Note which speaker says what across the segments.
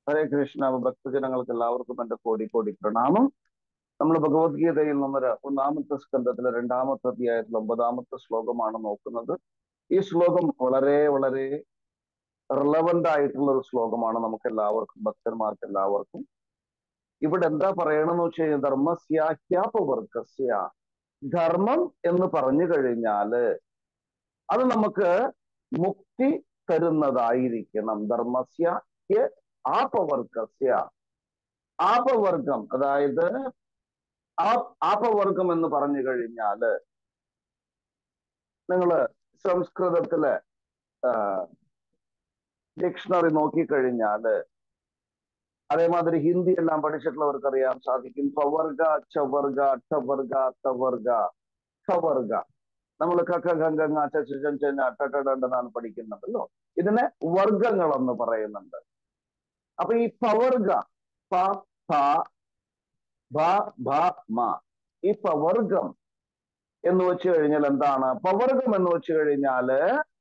Speaker 1: ഹരേ കൃഷ്ണ ഭക്തജനങ്ങൾക്ക് എല്ലാവർക്കും എന്റെ കോടി കോടി പ്രണാമം നമ്മൾ ഭഗവത്ഗീതയിൽ നിന്നൊരു ഒന്നാമത്തെ സ്കന്ധത്തിലെ രണ്ടാമത്തെ അധ്യായത്തിൽ ഒമ്പതാമത്തെ ശ്ലോകമാണ് നോക്കുന്നത് ഈ ശ്ലോകം വളരെ വളരെ റിലവന്റ് ആയിട്ടുള്ള ഒരു ശ്ലോകമാണ് നമുക്ക് എല്ലാവർക്കും ഭക്തന്മാർക്ക് എല്ലാവർക്കും ഇവിടെ എന്താ പറയണമെന്ന് വെച്ച് കഴിഞ്ഞാൽ ധർമ്മസ്യാഹ്യാപവർഗസ്യ ധർമ്മം എന്ന് പറഞ്ഞു കഴിഞ്ഞാല് അത് നമുക്ക് മുക്തി തരുന്നതായിരിക്കണം ധർമ്മസ്യ ആപവർഗസ്യ ആപവർഗം അതായത് ആ ആപവർഗം എന്ന് പറഞ്ഞു കഴിഞ്ഞാല് നിങ്ങള് സംസ്കൃതത്തില് ഡിക്ഷണറി നോക്കിക്കഴിഞ്ഞാല് അതേമാതിരി ഹിന്ദി എല്ലാം പഠിച്ചിട്ടുള്ളവർക്ക് അറിയാൻ സാധിക്കും പവർഗ ചവർഗ ടവർഗ തവർഗ ഖവർഗ നമ്മൾ കക്ക ഗംഗ ടടണ്ടെന്നാണ് പഠിക്കുന്നതല്ലോ ഇതിനെ വർഗങ്ങൾ എന്ന് പറയുന്നുണ്ട് അപ്പൊ ഈ പവർഗ പ ഭ ഭ ഭ മ ഈ പവർഗം എന്ന് വെച്ച് കഴിഞ്ഞാൽ എന്താണ് പവർഗം എന്ന് വെച്ച് കഴിഞ്ഞാല്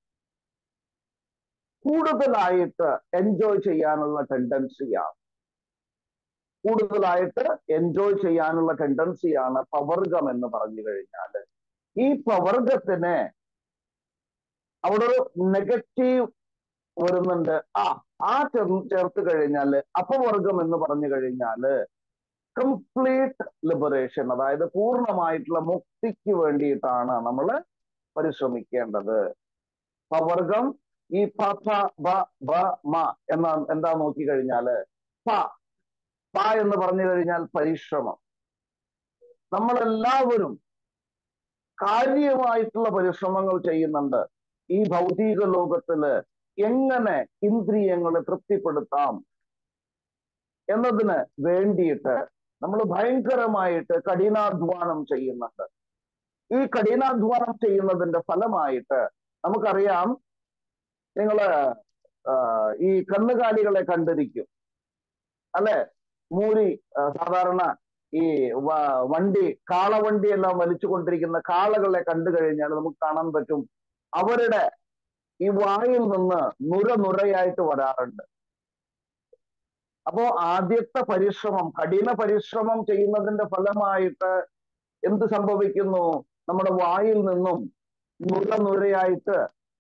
Speaker 1: കൂടുതലായിട്ട് എൻജോയ് ചെയ്യാനുള്ള ടെൻഡൻസിയാണ് കൂടുതലായിട്ട് എൻജോയ് ചെയ്യാനുള്ള ടെൻഡൻസിയാണ് പവർഗം എന്ന് പറഞ്ഞു കഴിഞ്ഞാല് ഈ പവർഗത്തിന് അവിടെ ഒരു നെഗറ്റീവ് വരുന്നുണ്ട് ആ ആ ചേർത്ത് കഴിഞ്ഞാല് അപവർഗം എന്ന് പറഞ്ഞു കഴിഞ്ഞാല് കംപ്ലീറ്റ് ലിബറേഷൻ അതായത് പൂർണ്ണമായിട്ടുള്ള മുക്തിക്ക് വേണ്ടിയിട്ടാണ് നമ്മൾ പരിശ്രമിക്കേണ്ടത് പവർഗം ഈ പ ഫ ബ ബ മ എന്ന എന്താ നോക്കി കഴിഞ്ഞാല് പ പ എന്ന് പറഞ്ഞു കഴിഞ്ഞാൽ പരിശ്രമം നമ്മളെല്ലാവരും കാര്യമായിട്ടുള്ള പരിശ്രമങ്ങൾ ചെയ്യുന്നുണ്ട് ഈ ഭൗതിക ലോകത്തില് എങ്ങനെ ഇന്ദ്രിയങ്ങളെ തൃപ്തിപ്പെടുത്താം എന്നതിന് വേണ്ടിയിട്ട് നമ്മൾ ഭയങ്കരമായിട്ട് കഠിനാധ്വാനം ചെയ്യുന്നുണ്ട് ഈ കഠിനാധ്വാനം ചെയ്യുന്നതിന്റെ ഫലമായിട്ട് നമുക്കറിയാം നിങ്ങള് ഈ കന്നുകാലികളെ കണ്ടിരിക്കും അല്ലെ മൂരി സാധാരണ ഈ വണ്ടി കാളവണ്ടി എല്ലാം വലിച്ചു കൊണ്ടിരിക്കുന്ന കാളകളെ കണ്ടു കഴിഞ്ഞാൽ നമുക്ക് കാണാൻ പറ്റും അവരുടെ ഈ വായിൽ നിന്ന് നുര നുരയായിട്ട് വരാറുണ്ട് അപ്പോ ആദ്യത്തെ പരിശ്രമം കഠിന പരിശ്രമം ചെയ്യുന്നതിന്റെ ഫലമായിട്ട് എന്ത് സംഭവിക്കുന്നു നമ്മുടെ വായിൽ നിന്നും നുര നുരയായിട്ട്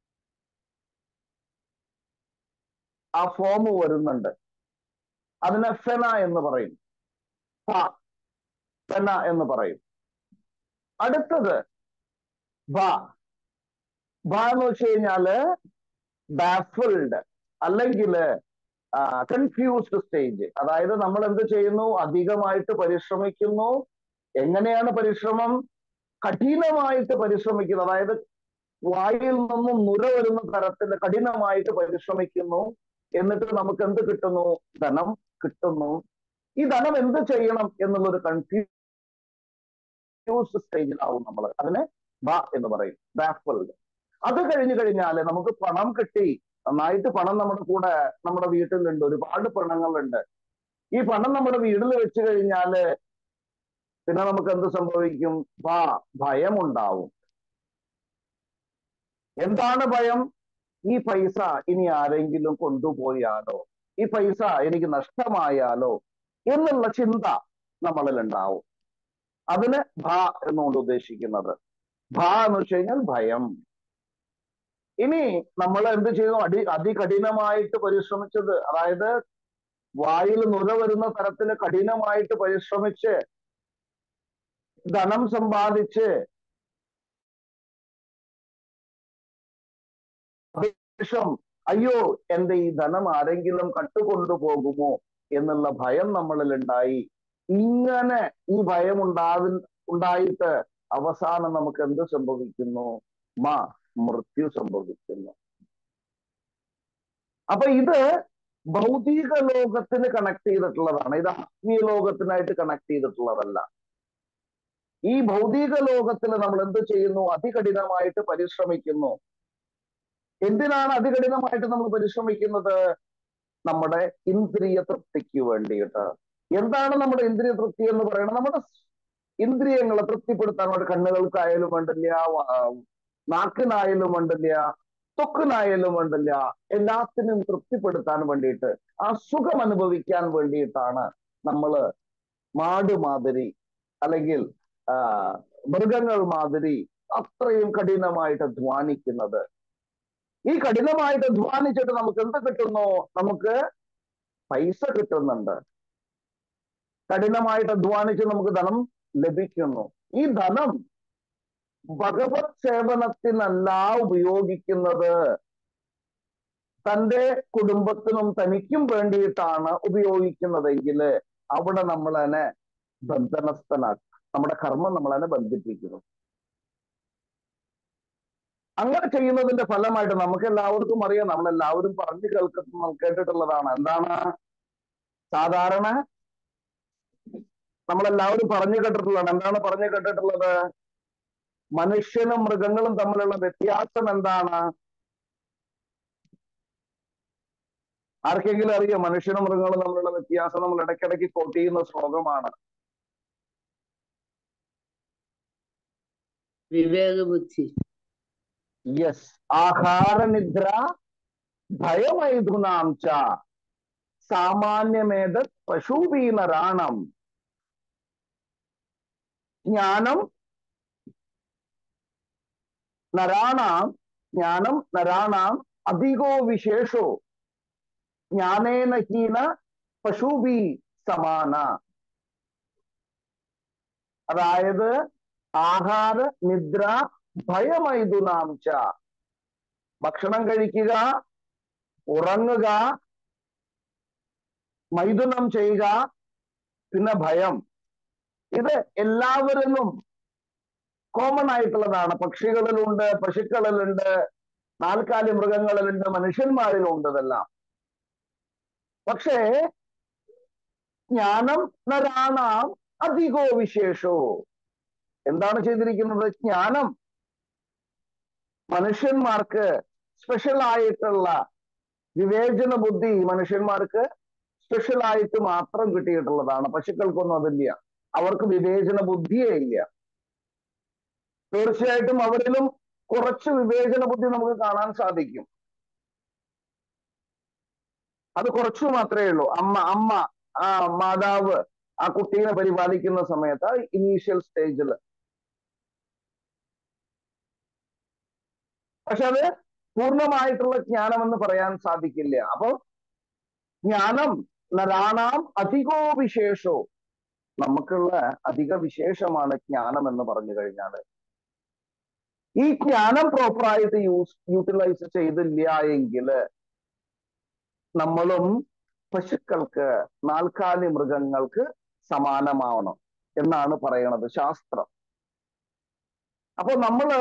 Speaker 1: ആ ഫോം വരുന്നുണ്ട് അതിനെ ഫെന എന്ന് പറയും ഫെന എന്ന് പറയും അടുത്തത് ബ ബ എന്ന് വെച്ച് കഴിഞ്ഞാല് ബാഫിൾഡ് അല്ലെങ്കിൽ കൺഫ്യൂസ്ഡ് സ്റ്റേജ് അതായത് നമ്മൾ എന്ത് ചെയ്യുന്നു അധികമായിട്ട് പരിശ്രമിക്കുന്നു എങ്ങനെയാണ് പരിശ്രമം കഠിനമായിട്ട് പരിശ്രമിക്കുന്നു അതായത് വായിൽ നിന്നും നുര വരുന്ന തരത്തിൽ കഠിനമായിട്ട് പരിശ്രമിക്കുന്നു എന്നിട്ട് നമുക്ക് എന്ത് കിട്ടുന്നു ധനം കിട്ടുന്നു ഈ ധനം എന്ത് ചെയ്യണം എന്നുള്ളൊരു കൺഫ്യൂസ്ഡ് സ്റ്റേജിലാവും നമ്മൾ അതിനെ ബ എന്ന് പറയും ബാഫിൾഡ് അത് കഴിഞ്ഞു കഴിഞ്ഞാല് നമുക്ക് പണം കിട്ടി നന്നായിട്ട് പണം നമ്മുടെ കൂടെ നമ്മുടെ വീട്ടിലുണ്ട് ഒരുപാട് പണങ്ങളുണ്ട് ഈ പണം നമ്മുടെ വീട്ടിൽ വെച്ച് കഴിഞ്ഞാല് പിന്നെ നമുക്ക് എന്ത് സംഭവിക്കും ഭാ ഭയം ഉണ്ടാവും എന്താണ് ഭയം ഈ പൈസ ഇനി ആരെങ്കിലും കൊണ്ടുപോയാലോ ഈ പൈസ എനിക്ക് നഷ്ടമായാലോ എന്നുള്ള ചിന്ത നമ്മളിൽ ഉണ്ടാവും അതിന് ഭ എന്നുകൊണ്ട് ഉദ്ദേശിക്കുന്നത് ഭ എന്ന് വെച്ച് കഴിഞ്ഞാൽ ഭയം ഇനി നമ്മൾ എന്ത് ചെയ്തു അടി അതികഠിനമായിട്ട് പരിശ്രമിച്ചത് അതായത് വായിൽ നുര വരുന്ന തരത്തിൽ കഠിനമായിട്ട് പരിശ്രമിച്ച് ധനം സമ്പാദിച്ച് ശേഷം അയ്യോ എന്റെ ഈ ധനം ആരെങ്കിലും കട്ടുകൊണ്ടുപോകുമോ എന്നുള്ള ഭയം നമ്മളിൽ ഉണ്ടായി ഇങ്ങനെ ഈ ഭയം ഉണ്ടാവി ഉണ്ടായിട്ട് അവസാനം നമുക്ക് എന്ത് സംഭവിക്കുന്നു മാ മൃത്യു സംഭവിക്കുന്നു അപ്പൊ ഇത് ഭൗതിക ലോകത്തിന് കണക്ട് ചെയ്തിട്ടുള്ളതാണ് ഇത് ആത്മീയ ലോകത്തിനായിട്ട് കണക്ട് ചെയ്തിട്ടുള്ളതല്ല ഈ ഭൗതിക ലോകത്തിൽ നമ്മൾ എന്ത് ചെയ്യുന്നു അതികഠിനമായിട്ട് പരിശ്രമിക്കുന്നു എന്തിനാണ് അതികഠിനമായിട്ട് നമ്മൾ പരിശ്രമിക്കുന്നത് നമ്മുടെ ഇന്ദ്രിയ തൃപ്തിക്ക് വേണ്ടിയിട്ട് എന്താണ് നമ്മുടെ ഇന്ദ്രിയ തൃപ്തി എന്ന് പറയുന്നത് നമ്മുടെ ഇന്ദ്രിയങ്ങളെ തൃപ്തിപ്പെടുത്താൻ വേണ്ടി കണ്ണുകൾക്കായാലും വേണ്ടില്ല നാക്കിനായാലും വേണ്ടില്ല ത്വക്കിനായാലും വേണ്ടില്ല എല്ലാത്തിനും തൃപ്തിപ്പെടുത്താൻ വേണ്ടിയിട്ട് ആ സുഖം അനുഭവിക്കാൻ വേണ്ടിയിട്ടാണ് നമ്മള് മാട് മാതിരി അല്ലെങ്കിൽ ആ മൃഗങ്ങൾ മാതിരി അത്രയും കഠിനമായിട്ട് അധ്വാനിക്കുന്നത് ഈ കഠിനമായിട്ട് അധ്വാനിച്ചിട്ട് നമുക്ക് എന്ത് കിട്ടുന്നു നമുക്ക് പൈസ കിട്ടുന്നുണ്ട് കഠിനമായിട്ട് അധ്വാനിച്ച് നമുക്ക് ധനം ലഭിക്കുന്നു ഈ ധനം ഭഗവത് സേവനത്തിനല്ല ഉപയോഗിക്കുന്നത് തന്റെ കുടുംബത്തിനും തനിക്കും വേണ്ടിയിട്ടാണ് ഉപയോഗിക്കുന്നതെങ്കിൽ അവിടെ നമ്മൾ അതിനെ ബന്ധനസ്ഥനാക്കും നമ്മുടെ കർമ്മം നമ്മൾ അതിനെ ബന്ധിപ്പിക്കുന്നു അങ്ങനെ ചെയ്യുന്നതിന്റെ ഫലമായിട്ട് നമുക്ക് എല്ലാവർക്കും അറിയാം നമ്മളെല്ലാവരും പറഞ്ഞു കേൾക്കുന്ന കേട്ടിട്ടുള്ളതാണ് എന്താണ് സാധാരണ നമ്മളെല്ലാവരും പറഞ്ഞു കേട്ടിട്ടുള്ളതാണ് എന്താണ് പറഞ്ഞു കേട്ടിട്ടുള്ളത് മനുഷ്യനും മൃഗങ്ങളും തമ്മിലുള്ള വ്യത്യാസം എന്താണ് ആർക്കെങ്കിലും അറിയോ മനുഷ്യനും മൃഗങ്ങളും തമ്മിലുള്ള വ്യത്യാസം നമ്മൾ ഇടയ്ക്കിടയ്ക്ക് കോട്ട് ചെയ്യുന്ന ശ്ലോകമാണ്
Speaker 2: വിവേകബുദ്ധി
Speaker 1: യെസ് ആഹാരനിദ്ര ഭയമൈഥുനാം ച സാമാന്യമേത് പശുവീനരാണം ജ്ഞാനം നരാണാം ജ്ഞാനം നരാണാം അധികോ വിശേഷോ ജ്ഞാനേന ഹീന പശുവി സമാന അതായത് ആഹാര നിദ്ര ഭയമൈതുനാം ച ഭക്ഷണം കഴിക്കുക ഉറങ്ങുക മൈഥുനം ചെയ്യുക പിന്നെ ഭയം ഇത് എല്ലാവരിലും കോമൺ ആയിട്ടുള്ളതാണ് പക്ഷികളിലുണ്ട് പശുക്കളിലുണ്ട് നാൽക്കാലി മൃഗങ്ങളിലുണ്ട് മനുഷ്യന്മാരിലുണ്ട് ഇതെല്ലാം പക്ഷേ ജ്ഞാനം നരാണാം അധികോ വിശേഷോ എന്താണ് ചെയ്തിരിക്കുന്നത് ജ്ഞാനം മനുഷ്യന്മാർക്ക് സ്പെഷ്യൽ ആയിട്ടുള്ള വിവേചന ബുദ്ധി മനുഷ്യന്മാർക്ക് സ്പെഷ്യൽ ആയിട്ട് മാത്രം കിട്ടിയിട്ടുള്ളതാണ് പശുക്കൾക്കൊന്നും അതില്ല അവർക്ക് വിവേചന ബുദ്ധിയേ ഇല്ല തീർച്ചയായിട്ടും അവരിലും കുറച്ച് വിവേചന ബുദ്ധി നമുക്ക് കാണാൻ സാധിക്കും അത് കുറച്ചു മാത്രമേ ഉള്ളൂ അമ്മ അമ്മ ആ മാതാവ് ആ കുട്ടീനെ പരിപാലിക്കുന്ന സമയത്ത് ആ ഇനീഷ്യൽ സ്റ്റേജിൽ പക്ഷെ അത് പൂർണ്ണമായിട്ടുള്ള ജ്ഞാനം എന്ന് പറയാൻ സാധിക്കില്ല അപ്പൊ ജ്ഞാനം നരാണാം അധികോ വിശേഷോ നമുക്കുള്ള അധിക വിശേഷമാണ് ജ്ഞാനം എന്ന് പറഞ്ഞു കഴിഞ്ഞാൽ ഈ ജ്ഞാനം പ്രോപ്പറായിട്ട് യൂസ് യൂട്ടിലൈസ് ചെയ്തില്ല എങ്കിൽ നമ്മളും പശുക്കൾക്ക് നാൽക്കാലി മൃഗങ്ങൾക്ക് സമാനമാവണം എന്നാണ് പറയണത് ശാസ്ത്രം അപ്പൊ നമ്മള്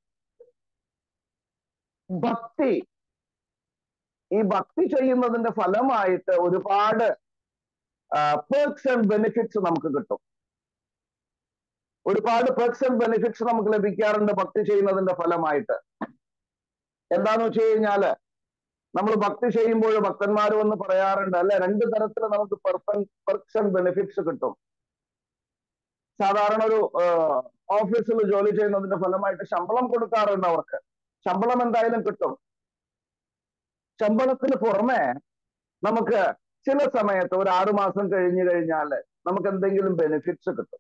Speaker 1: ഭക്തി ഈ ഭക്തി ചെയ്യുന്നതിന്റെ ഫലമായിട്ട് ഒരുപാട് പേർക്സ് ആൻഡ് ബെനിഫിറ്റ്സ് നമുക്ക് കിട്ടും ഒരുപാട് പേർക്സ് ആൻഡ് ബെനിഫിറ്റ്സ് നമുക്ക് ലഭിക്കാറുണ്ട് ഭക്തി ചെയ്യുന്നതിന്റെ ഫലമായിട്ട് എന്താന്ന് വെച്ച് കഴിഞ്ഞാല് നമ്മൾ ഭക്തി ചെയ്യുമ്പോൾ ഭക്തന്മാർ വന്ന് പറയാറുണ്ട് അല്ലെ രണ്ട് തരത്തിൽ നമുക്ക് പെർക്സ് ആൻഡ് ബെനിഫിറ്റ്സ് കിട്ടും സാധാരണ ഒരു ഓഫീസിൽ ജോലി ചെയ്യുന്നതിന്റെ ഫലമായിട്ട് ശമ്പളം കൊടുക്കാറുണ്ട് അവർക്ക് ശമ്പളം എന്തായാലും കിട്ടും ശമ്പളത്തിന് പുറമെ നമുക്ക് ചില സമയത്ത് ഒരു ആറു മാസം കഴിഞ്ഞു കഴിഞ്ഞാൽ നമുക്ക് എന്തെങ്കിലും ബെനിഫിറ്റ്സ് കിട്ടും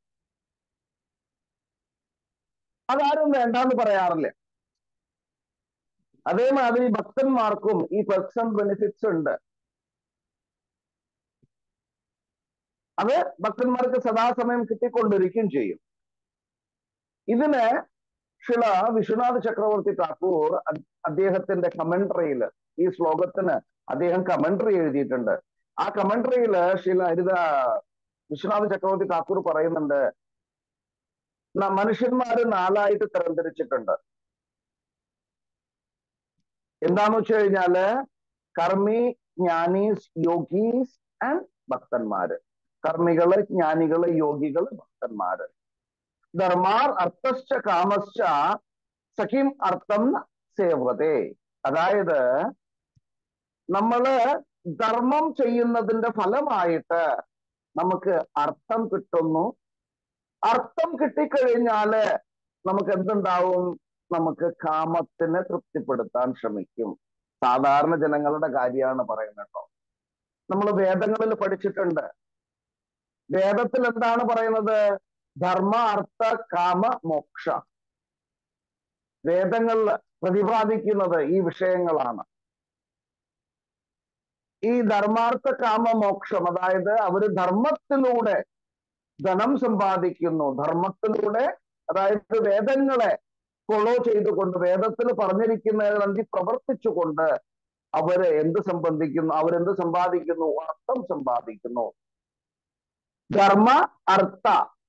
Speaker 1: അതാരും വേണ്ടാന്ന് പറയാറില്ല അതേമാതിരി ഭക്തന്മാർക്കും ഈ പെർക്സ് ബെനിഫിറ്റ്സ് ഉണ്ട് അത് ഭക്തന്മാർക്ക് സദാസമയം കിട്ടിക്കൊണ്ടിരിക്കും ചെയ്യും ഇതിന് ശില വിശ്വനാഥ് ചക്രവർത്തി ഠാക്കൂർ അദ്ദേഹത്തിന്റെ കമന്ററിയിൽ ഈ ശ്ലോകത്തിന് അദ്ദേഹം കമന്ററി എഴുതിയിട്ടുണ്ട് ആ കമന്ററിയിൽ ശില ഹരിത വിശ്വനാഥ് ചക്രവർത്തി ഠാക്കൂർ പറയുന്നുണ്ട് മനുഷ്യന്മാര് നാലായിട്ട് തരംതിരിച്ചിട്ടുണ്ട് എന്താന്ന് വെച്ച് കഴിഞ്ഞാല് കർമ്മി ജ്ഞാനീസ് യോഗീസ് ആൻഡ് ഭക്തന്മാര് കർമ്മികള് ജ്ഞാനികള് യോഗികള് ഭക്തന്മാര് ധർമാർ അർത്ഥശ്ച കാമശ്ച സഖിം അർത്ഥം സേവതേ അതായത് നമ്മള് ധർമ്മം ചെയ്യുന്നതിന്റെ ഫലമായിട്ട് നമുക്ക് അർത്ഥം കിട്ടുന്നു അർത്ഥം കിട്ടിക്കഴിഞ്ഞാല് നമുക്ക് എന്തുണ്ടാവും നമുക്ക് കാമത്തിനെ തൃപ്തിപ്പെടുത്താൻ ശ്രമിക്കും സാധാരണ ജനങ്ങളുടെ കാര്യമാണ് പറയുന്നത് കേട്ടോ നമ്മൾ വേദങ്ങളിൽ പഠിച്ചിട്ടുണ്ട് വേദത്തിൽ എന്താണ് പറയുന്നത് ധർമ്മ അർത്ഥ കാമ മോക്ഷ വേദങ്ങൾ പ്രതിപാദിക്കുന്നത് ഈ വിഷയങ്ങളാണ് ഈ ധർമാർത്ഥ കാമ മോക്ഷം അതായത് അവര് ധർമ്മത്തിലൂടെ ധനം സമ്പാദിക്കുന്നു ധർമ്മത്തിലൂടെ അതായത് വേദങ്ങളെ ഫോളോ ചെയ്തുകൊണ്ട് വേദത്തിൽ പറഞ്ഞിരിക്കുന്നതിനന്തി പ്രവർത്തിച്ചുകൊണ്ട് അവര് എന്ത് സംബന്ധിക്കുന്നു അവരെന്ത് സമ്പാദിക്കുന്നു അർത്ഥം സമ്പാദിക്കുന്നു ധർമ്മ അർത്ഥ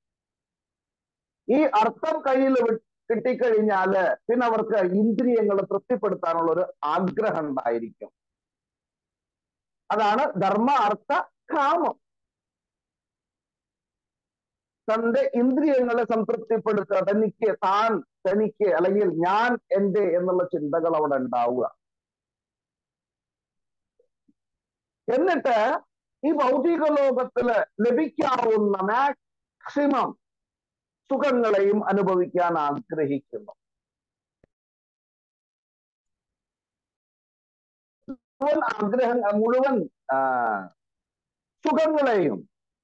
Speaker 1: ഈ അർത്ഥം കയ്യിൽ കിട്ടിക്കഴിഞ്ഞാല് പിന്നെ അവർക്ക് ഇന്ദ്രിയങ്ങൾ തൃപ്തിപ്പെടുത്താനുള്ള ഒരു ആഗ്രഹം ഉണ്ടായിരിക്കും അതാണ് ധർമ്മ അർത്ഥ കാമം തന്റെ ഇന്ദ്രിയങ്ങളെ സംതൃപ്തിപ്പെടുത്തുക തനിക്ക് താൻ തനിക്ക് അല്ലെങ്കിൽ ഞാൻ എന്റെ എന്നുള്ള ചിന്തകൾ അവിടെ ഉണ്ടാവുക എന്നിട്ട് ഈ ഭൗതിക ലോകത്തില് ലഭിക്കാവുന്ന മാക്സിമം സുഖങ്ങളെയും അനുഭവിക്കാൻ ആഗ്രഹിക്കുന്നു മുഴുവൻ ആഗ്രഹം മുഴുവൻ സുഖങ്ങളെയും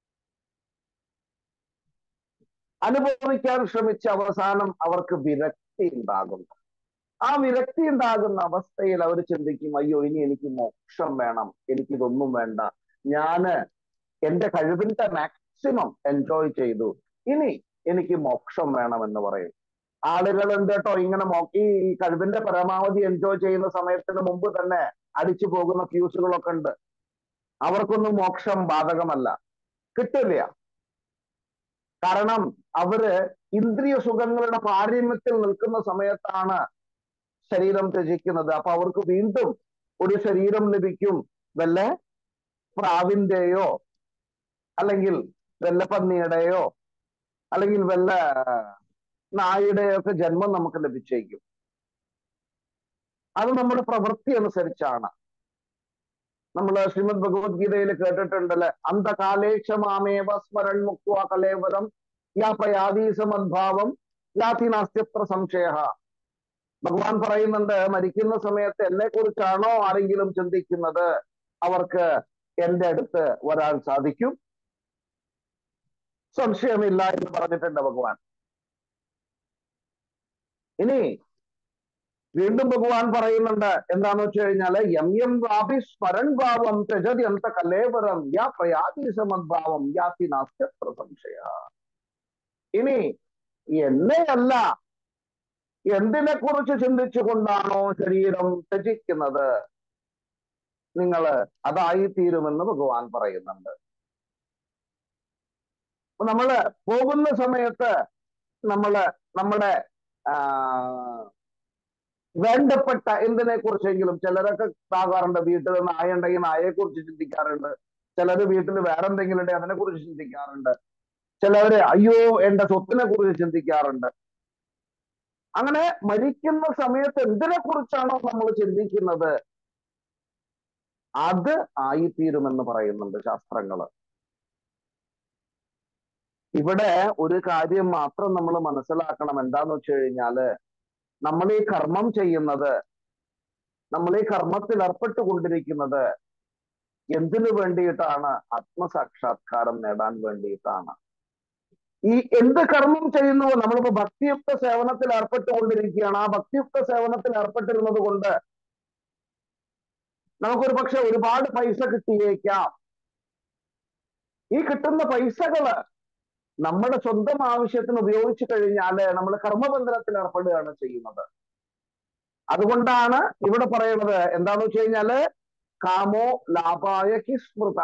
Speaker 1: അനുഭവിക്കാൻ ശ്രമിച്ച അവസാനം അവർക്ക് വിരക്തി ഉണ്ടാകുന്നു ആ വിരക്തി ഉണ്ടാകുന്ന അവസ്ഥയിൽ അവർ ചിന്തിക്കും അയ്യോ ഇനി എനിക്ക് മോക്ഷം വേണം എനിക്കിതൊന്നും വേണ്ട ഞാന് എന്റെ കഴിവിന്റെ മാക്സിമം എൻജോയ് ചെയ്തു ഇനി എനിക്ക് മോക്ഷം വേണം എന്ന് പറയും ആളുകളുണ്ട് കേട്ടോ ഇങ്ങനെ ഈ കഴിവിന്റെ പരമാവധി എൻജോയ് ചെയ്യുന്ന സമയത്തിന് മുമ്പ് തന്നെ അടിച്ചു പോകുന്ന ഫ്യൂസുകളൊക്കെ ഉണ്ട് അവർക്കൊന്നും മോക്ഷം ബാധകമല്ല കിട്ടില്ല കാരണം അവര് ഇന്ദ്രിയ സുഖങ്ങളുടെ പാരമ്യത്തിൽ നിൽക്കുന്ന സമയത്താണ് ശരീരം ത്യജിക്കുന്നത് അപ്പൊ അവർക്ക് വീണ്ടും ഒരു ശരീരം ലഭിക്കും വല്ല പ്രാവിന്റെയോ അല്ലെങ്കിൽ വല്ല പന്നിയുടെയോ അല്ലെങ്കിൽ വല്ല നായുടെയോ ഒക്കെ ജന്മം നമുക്ക് ലഭിച്ചേക്കും അത് നമ്മുടെ പ്രവൃത്തി അനുസരിച്ചാണ് നമ്മൾ ശ്രീമദ് ഭഗവത്ഗീതയിൽ കേട്ടിട്ടുണ്ടല്ലേ അന്ധകാലേക്ഷമാമേവ സ്മരൺ മുക്വ കലേവരം യാപയാദീ സമദ്ഭാവം യാതി നാസ്ത്യത്ര സംശയ ഭഗവാൻ പറയുന്നുണ്ട് മരിക്കുന്ന സമയത്ത് എന്നെ കുറിച്ചാണോ ആരെങ്കിലും ചിന്തിക്കുന്നത് അവർക്ക് എന്റെ അടുത്ത് വരാൻ സാധിക്കും സംശയമില്ല എന്ന് പറഞ്ഞിട്ടുണ്ട് ഭഗവാൻ ഇനി വീണ്ടും ഭഗവാൻ പറയുന്നുണ്ട് എന്താന്ന് വെച്ച് കഴിഞ്ഞാല് യം യം വാപി സ്മരൺ ഭാവം ത്യജതി അന്ത കലേവരം യാ പ്രയാതി സമദ്ഭാവം യാതി നാസ്ത്യത്ര സംശയ ഇനി എന്നെയല്ല എന്തിനെ കുറിച്ച് ചിന്തിച്ചുകൊണ്ടാണോ ശരീരം ത്യജിക്കുന്നത് നിങ്ങൾ അതായി തീരുമെന്ന് ഭഗവാൻ പറയുന്നുണ്ട് നമ്മള് പോകുന്ന സമയത്ത് നമ്മള് നമ്മുടെ വേണ്ടപ്പെട്ട എന്തിനെ കുറിച്ചെങ്കിലും ചിലരൊക്കെ ആകാറുണ്ട് വീട്ടിൽ നായ ഉണ്ടെങ്കിൽ നായയെ കുറിച്ച് ചിന്തിക്കാറുണ്ട് ചിലര് വീട്ടിൽ വേറെ എന്തെങ്കിലും ഉണ്ടെങ്കിൽ അതിനെ കുറിച്ച് ചിന്തിക്കാറുണ്ട് ചിലവര് അയ്യോ എന്റെ സ്വത്തിനെ കുറിച്ച് ചിന്തിക്കാറുണ്ട് അങ്ങനെ മരിക്കുന്ന സമയത്ത് എന്തിനെ കുറിച്ചാണോ നമ്മൾ ചിന്തിക്കുന്നത് അത് ആയിത്തീരുമെന്ന് പറയുന്നുണ്ട് ശാസ്ത്രങ്ങള് ഇവിടെ ഒരു കാര്യം മാത്രം നമ്മൾ മനസ്സിലാക്കണം എന്താന്ന് വെച്ച് കഴിഞ്ഞാല് നമ്മൾ ഈ കർമ്മം ചെയ്യുന്നത് നമ്മൾ ഈ കർമ്മത്തിൽ ഏർപ്പെട്ടുകൊണ്ടിരിക്കുന്നത് എന്തിനു വേണ്ടിയിട്ടാണ് ആത്മസാക്ഷാത്കാരം നേടാൻ വേണ്ടിയിട്ടാണ് ഈ എന്ത് കർമ്മം ചെയ്യുന്നുവോ നമ്മളിപ്പോ ഭക്തിയുക്ത സേവനത്തിൽ ഏർപ്പെട്ടുകൊണ്ടിരിക്കുകയാണ് ആ ഭക്തിയുക്ത സേവനത്തിൽ ഏർപ്പെട്ടിരുന്നത് കൊണ്ട് നമുക്കൊരു പക്ഷെ ഒരുപാട് പൈസ കിട്ടിയേക്കാം ഈ കിട്ടുന്ന പൈസകള് നമ്മുടെ സ്വന്തം ആവശ്യത്തിന് ഉപയോഗിച്ചു കഴിഞ്ഞാല് നമ്മൾ കർമ്മബന്ധനത്തിൽ ഏർപ്പെടുകയാണ് ചെയ്യുന്നത് അതുകൊണ്ടാണ് ഇവിടെ പറയുന്നത് എന്താന്ന് വെച്ച് കഴിഞ്ഞാല് കാമോ ലാഭായ കിസ്മൃത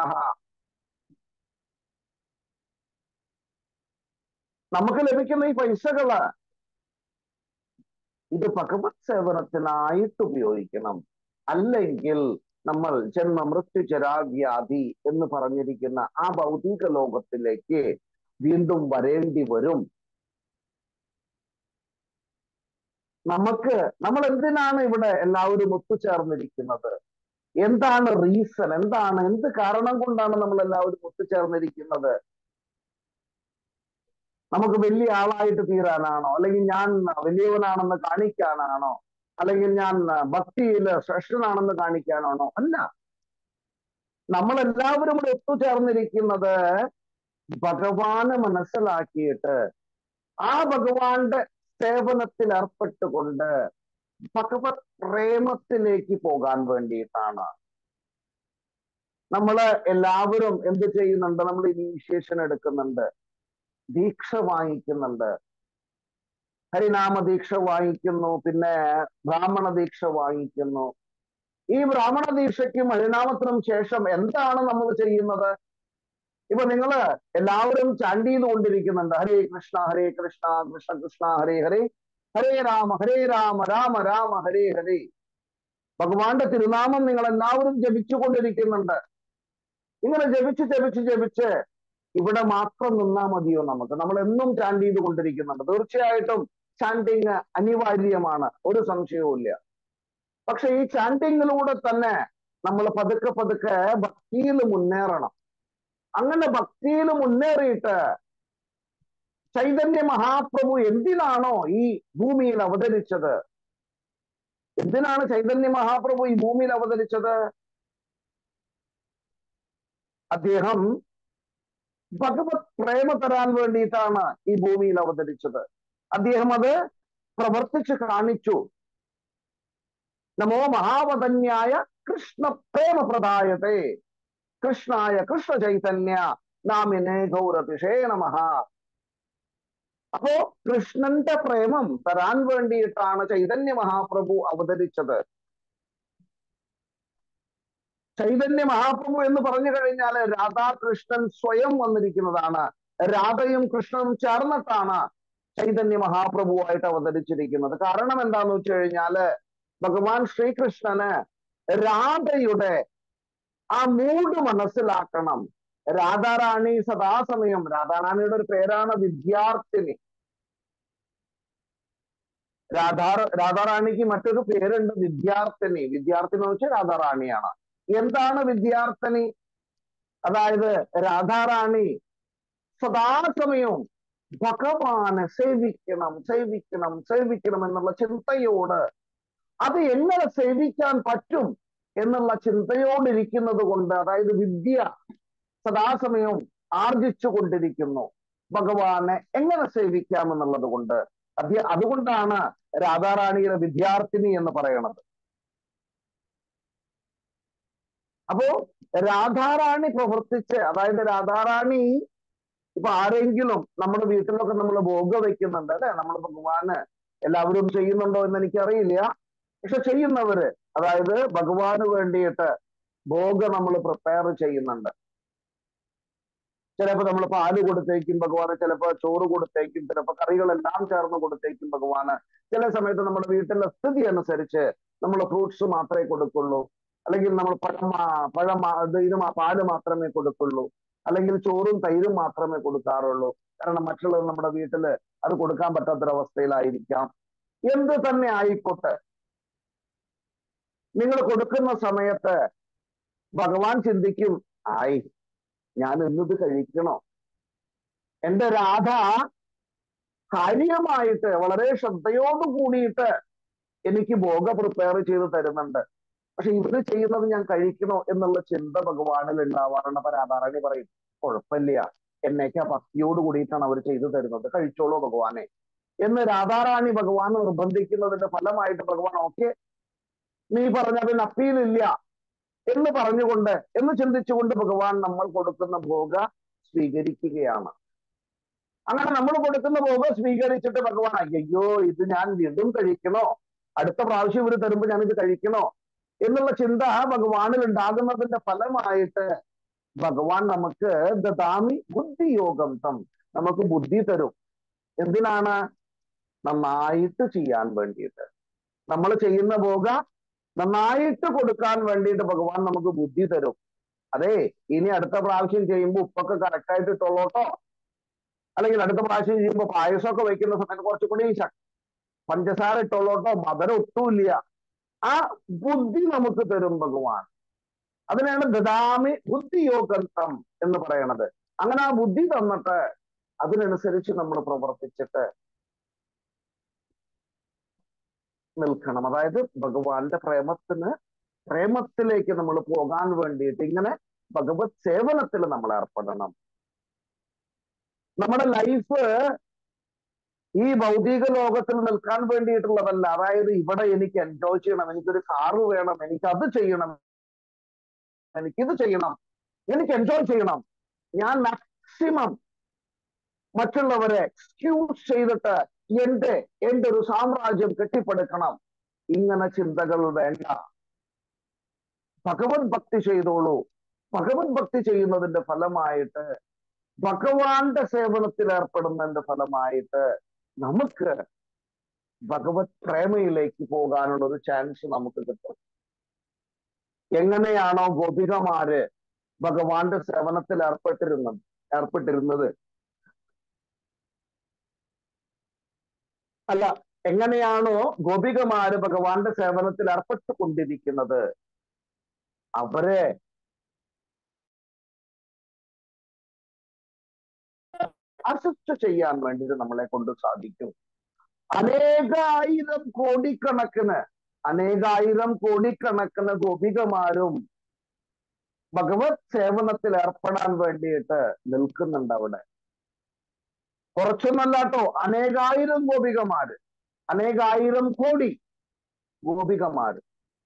Speaker 1: നമുക്ക് ലഭിക്കുന്ന ഈ പൈസകള് ഇത് ഭഗവത് സേവനത്തിനായിട്ട് ഉപയോഗിക്കണം അല്ലെങ്കിൽ നമ്മൾ ജന്മ മൃത്യു ചരാവ്യാധി എന്ന് പറഞ്ഞിരിക്കുന്ന ആ ഭൗതിക ലോകത്തിലേക്ക് വീണ്ടും വരേണ്ടി വരും നമുക്ക് നമ്മൾ എന്തിനാണ് ഇവിടെ എല്ലാവരും ഒത്തുചേർന്നിരിക്കുന്നത് എന്താണ് റീസൺ എന്താണ് എന്ത് കാരണം കൊണ്ടാണ് നമ്മൾ എല്ലാവരും ഒത്തുചേർന്നിരിക്കുന്നത് നമുക്ക് വലിയ ആളായിട്ട് തീരാനാണോ അല്ലെങ്കിൽ ഞാൻ വലിയവനാണെന്ന് കാണിക്കാനാണോ അല്ലെങ്കിൽ ഞാൻ ഭക്തിയിൽ ശ്രേഷ്ഠനാണെന്ന് കാണിക്കാനാണോ അല്ല നമ്മൾ എല്ലാവരും കൂടെ ഒത്തുചേർന്നിരിക്കുന്നത് ഭഗവാനെ മനസ്സിലാക്കിയിട്ട് ആ ഭഗവാന്റെ സേവനത്തിൽ ഏർപ്പെട്ടുകൊണ്ട് ഭഗവത് പ്രേമത്തിലേക്ക് പോകാൻ വേണ്ടിയിട്ടാണ് നമ്മള് എല്ലാവരും എന്ത് ചെയ്യുന്നുണ്ട് നമ്മൾ ഇനീഷ്യേഷൻ എടുക്കുന്നുണ്ട് ദീക്ഷ വാങ്ങിക്കുന്നുണ്ട് ഹരിനാമ ദീക്ഷ വാങ്ങിക്കുന്നു പിന്നെ ബ്രാഹ്മണ ദീക്ഷ വാങ്ങിക്കുന്നു ഈ ബ്രാഹ്മണ ദീക്ഷയ്ക്കും ഹരിനാമത്തിനും ശേഷം എന്താണ് നമ്മൾ ചെയ്യുന്നത് ഇപ്പൊ നിങ്ങള് എല്ലാവരും ചാൻഡ് ചെയ്തുകൊണ്ടിരിക്കുന്നുണ്ട് ഹരേ കൃഷ്ണ ഹരേ കൃഷ്ണ കൃഷ്ണ കൃഷ്ണ ഹരേ ഹരേ ഹരേ രാമ ഹരേ രാമ രാമ രാമ ഹരേ ഹരേ ഭഗവാന്റെ തിരുനാമം നിങ്ങൾ എല്ലാവരും ജപിച്ചുകൊണ്ടിരിക്കുന്നുണ്ട് ഇങ്ങനെ ജപിച്ച് ജപിച്ച് ജപിച്ച് ഇവിടെ മാത്രം നിന്നാ മതിയോ നമുക്ക് നമ്മൾ എന്നും ചാൻഡ് ചെയ്തുകൊണ്ടിരിക്കുന്നുണ്ട് തീർച്ചയായിട്ടും ചാൻഡിങ് അനിവാര്യമാണ് ഒരു സംശയവും ഇല്ല പക്ഷെ ഈ ചാൻഡിങ്ങിലൂടെ തന്നെ നമ്മൾ പതുക്കെ പതുക്കെ ഭക്തിയിൽ മുന്നേറണം അങ്ങനെ ഭക്തിയിൽ മുന്നേറിയിട്ട് ചൈതന്യ മഹാപ്രഭു എന്തിനാണോ ഈ ഭൂമിയിൽ അവതരിച്ചത് എന്തിനാണ് ചൈതന്യ മഹാപ്രഭു ഈ ഭൂമിയിൽ അവതരിച്ചത് അദ്ദേഹം ഭഗവത് പ്രേമ തരാൻ വേണ്ടിയിട്ടാണ് ഈ ഭൂമിയിൽ അവതരിച്ചത് അദ്ദേഹം അത് പ്രവർത്തിച്ചു കാണിച്ചു നമോ മഹാവതന്യായ കൃഷ്ണ പ്രേമപ്രദായത്തെ കൃഷ്ണായ കൃഷ്ണ ചൈതന്യ നാമിനെ ഗൗരതിഷേ നമഃ അപ്പോ കൃഷ്ണന്റെ പ്രേമം തരാൻ വേണ്ടിയിട്ടാണ് ചൈതന്യ മഹാപ്രഭു അവതരിച്ചത് ചൈതന്യ മഹാപ്രഭു എന്ന് പറഞ്ഞു കഴിഞ്ഞാൽ രാധാകൃഷ്ണൻ സ്വയം വന്നിരിക്കുന്നതാണ് രാധയും കൃഷ്ണനും ചേർന്നിട്ടാണ് ചൈതന്യ മഹാപ്രഭുവായിട്ട് അവതരിച്ചിരിക്കുന്നത് കാരണം എന്താന്ന് വെച്ച് കഴിഞ്ഞാല് ഭഗവാൻ ശ്രീകൃഷ്ണന് രാധയുടെ ആ മൂഡ് മനസ്സിലാക്കണം രാധാറാണി സദാസമയം രാധാറാണിയുടെ ഒരു പേരാണ് വിദ്യാർത്ഥിനി രാധാ രാധാറാണിക്ക് മറ്റൊരു പേരുണ്ട് വിദ്യാർത്ഥിനി വിദ്യാർത്ഥിനി എന്ന് വെച്ചാൽ രാധാറാണിയാണ് എന്താണ് വിദ്യാർത്ഥിനി അതായത് രാധാറാണി സദാസമയവും ഭഗവാനെ സേവിക്കണം സേവിക്കണം സേവിക്കണം എന്നുള്ള ചിന്തയോട് അത് എങ്ങനെ സേവിക്കാൻ പറ്റും എന്നുള്ള ചിന്തയോടിരിക്കുന്നത് കൊണ്ട് അതായത് വിദ്യ സദാസമയവും ആർജിച്ചു കൊണ്ടിരിക്കുന്നു ഭഗവാനെ എങ്ങനെ സേവിക്കാം എന്നുള്ളത് കൊണ്ട് അധ്യ അതുകൊണ്ടാണ് രാധാറാണിയുടെ വിദ്യാർത്ഥിനി എന്ന് പറയണത് അപ്പോ രാധാറാണി പ്രവർത്തിച്ച് അതായത് രാധാറാണി ഇപ്പൊ ആരെങ്കിലും നമ്മുടെ വീട്ടിലൊക്കെ നമ്മൾ ഭോഗ വെക്കുന്നുണ്ട് അല്ലെ നമ്മൾ ഭഗവാന് എല്ലാവരും ചെയ്യുന്നുണ്ടോ എന്ന് എനിക്കറിയില്ല പക്ഷെ ചെയ്യുന്നവര് അതായത് ഭഗവാന് വേണ്ടിയിട്ട് ഭോഗ നമ്മൾ പ്രിപ്പയർ ചെയ്യുന്നുണ്ട് ചിലപ്പോ നമ്മൾ പാല് കൊടുത്തേക്കും ഭഗവാന് ചിലപ്പോ ചോറ് കൊടുത്തേക്കും ചിലപ്പോ കറികളെല്ലാം ചേർന്ന് കൊടുത്തേക്കും ഭഗവാന് ചില സമയത്ത് നമ്മുടെ വീട്ടിലെ സ്ഥിതി അനുസരിച്ച് നമ്മൾ ഫ്രൂട്ട്സ് മാത്രമേ കൊടുക്കുള്ളൂ അല്ലെങ്കിൽ നമ്മൾ പഴം പഴം ഇത് ഇത് പാല് മാത്രമേ കൊടുക്കുള്ളൂ അല്ലെങ്കിൽ ചോറും തൈരും മാത്രമേ കൊടുക്കാറുള്ളൂ കാരണം മറ്റുള്ളത് നമ്മുടെ വീട്ടില് അത് കൊടുക്കാൻ പറ്റാത്തൊരവസ്ഥയിലായിരിക്കാം എന്ത് തന്നെ ആയിക്കോട്ടെ നിങ്ങൾ കൊടുക്കുന്ന സമയത്ത് ഭഗവാൻ ചിന്തിക്കും ആയി ഞാൻ ഇന്നത് കഴിക്കണോ എന്റെ രാധ കാര്യമായിട്ട് വളരെ ശ്രദ്ധയോട് കൂടിയിട്ട് എനിക്ക് ഭോഗ പ്രിപ്പയർ ചെയ്ത് തരുന്നുണ്ട് പക്ഷെ ഇവര് ചെയ്യുന്നത് ഞാൻ കഴിക്കണോ എന്നുള്ള ചിന്ത ഭഗവാനിൽ ഉണ്ടാവാറുണ്ട് അപ്പൊ രാധാറാണി പറയും കുഴപ്പമില്ല എന്നേക്കാ ഭക്തിയോട് കൂടിയിട്ടാണ് അവർ ചെയ്തു തരുന്നത് കഴിച്ചോളൂ ഭഗവാനെ എന്ന് രാധാറാണി ഭഗവാൻ നിർബന്ധിക്കുന്നതിന്റെ ഫലമായിട്ട് ഭഗവാൻ ഓക്കെ നീ പറഞ്ഞതിന് അപ്പീലില്ല എന്ന് പറഞ്ഞുകൊണ്ട് എന്ന് ചിന്തിച്ചുകൊണ്ട് ഭഗവാൻ നമ്മൾ കൊടുക്കുന്ന ഭോഗ സ്വീകരിക്കുകയാണ് അങ്ങനെ നമ്മൾ കൊടുക്കുന്ന ഭോഗ സ്വീകരിച്ചിട്ട് ഭഗവാൻ അയ്യോ ഇത് ഞാൻ വീണ്ടും കഴിക്കണോ അടുത്ത പ്രാവശ്യം ഇവര് തരുമ്പോ ഞാൻ ഇത് കഴിക്കണോ എന്നുള്ള ചിന്ത ഭഗവാനിൽ ഉണ്ടാകുന്നതിന്റെ ഫലമായിട്ട് ഭഗവാൻ നമുക്ക് ദദാമി ബുദ്ധിയോഗം തം നമുക്ക് ബുദ്ധി തരും എന്തിനാണ് നന്നായിട്ട് ചെയ്യാൻ വേണ്ടിയിട്ട് നമ്മൾ ചെയ്യുന്ന ഭോഗ നന്നായിട്ട് കൊടുക്കാൻ വേണ്ടിയിട്ട് ഭഗവാൻ നമുക്ക് ബുദ്ധി തരും അതെ ഇനി അടുത്ത പ്രാവശ്യം ചെയ്യുമ്പോൾ ഉപ്പൊക്കെ കറക്റ്റ് ആയിട്ട് ഇട്ടുള്ളോട്ടോ അല്ലെങ്കിൽ അടുത്ത പ്രാവശ്യം ചെയ്യുമ്പോൾ പായസമൊക്കെ വെക്കുന്ന സമയത്ത് കുറച്ചുകൂടി പഞ്ചസാര ഇട്ടുള്ളോട്ടോ മധുരം ഒട്ടുമില്ല ആ ബുദ്ധി നമുക്ക് തരും ഭഗവാൻ അതിനാണ് ദദാമി ബുദ്ധിയോഗം എന്ന് പറയണത് അങ്ങനെ ആ ബുദ്ധി തന്നിട്ട് അതിനനുസരിച്ച് നമ്മൾ പ്രവർത്തിച്ചിട്ട് നിൽക്കണം അതായത് ഭഗവാന്റെ പ്രേമത്തിന് പ്രേമത്തിലേക്ക് നമ്മൾ പോകാൻ വേണ്ടിയിട്ട് ഇങ്ങനെ ഭഗവത് സേവനത്തിൽ നമ്മൾ ഏർപ്പെടണം നമ്മുടെ ലൈഫ് ഈ ഭൗതിക ലോകത്തിൽ നിൽക്കാൻ വേണ്ടിയിട്ടുള്ളതല്ല അതായത് ഇവിടെ എനിക്ക് എൻജോയ് ചെയ്യണം എനിക്കൊരു കാറ് വേണം എനിക്ക് അത് ചെയ്യണം എനിക്കിത് ചെയ്യണം എനിക്ക് എൻജോയ് ചെയ്യണം ഞാൻ മാക്സിമം മറ്റുള്ളവരെ എക്സ്ക്യൂസ് ചെയ്തിട്ട് എന്റെ എന്റെ ഒരു സാമ്രാജ്യം കെട്ടിപ്പടുക്കണം ഇങ്ങനെ ചിന്തകൾ വേണ്ട ഭഗവത് ഭക്തി ചെയ്തോളൂ ഭഗവത് ഭക്തി ചെയ്യുന്നതിന്റെ ഫലമായിട്ട് ഭഗവാന്റെ സേവനത്തിൽ ഏർപ്പെടുന്നതിന്റെ ഫലമായിട്ട് നമുക്ക് ഭഗവത് പ്രേമയിലേക്ക് പോകാനുള്ള ഒരു ചാൻസ് നമുക്ക് കിട്ടും എങ്ങനെയാണോ ഗോപികമാര് ഭഗവാന്റെ സേവനത്തിൽ ഏർപ്പെട്ടിരുന്നത് ഏർപ്പെട്ടിരുന്നത് അല്ല എങ്ങനെയാണോ ഗോപികമാര് ഭഗവാന്റെ സേവനത്തിൽ ഏർപ്പെട്ടുകൊണ്ടിരിക്കുന്നത് അവരെ അസിസ്റ്റ് ചെയ്യാൻ വേണ്ടിയിട്ട് നമ്മളെ കൊണ്ട് സാധിക്കും അനേകായിരം കോടിക്കണക്കിന് അനേകായിരം കോടിക്കണക്കിന് ഗോപികമാരും ഭഗവത് സേവനത്തിൽ ഏർപ്പെടാൻ വേണ്ടിയിട്ട് നിൽക്കുന്നുണ്ട് അവിടെ കുറച്ചൊന്നല്ലാട്ടോ അനേകായിരം ഗോപികമാര് അനേകായിരം കോടി ഗോപികമാര്